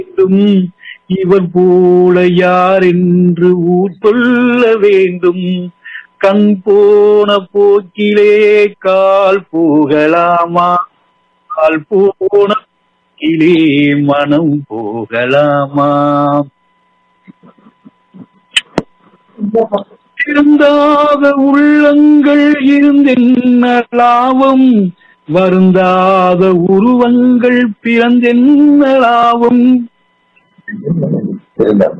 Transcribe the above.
வேண்டும் இவர் போல யார் என்று ஊர் சொல்ல வேண்டும் கண் போன போக்கிலே கால் போகலாமா கால் போன போக்கிலே மனம் போகலாமா திருந்தாத உள்ளங்கள் இருந்தென்ன லாபம் வருந்தாத உருவங்கள் பிறந்தென்ன லாபம் இருந்தா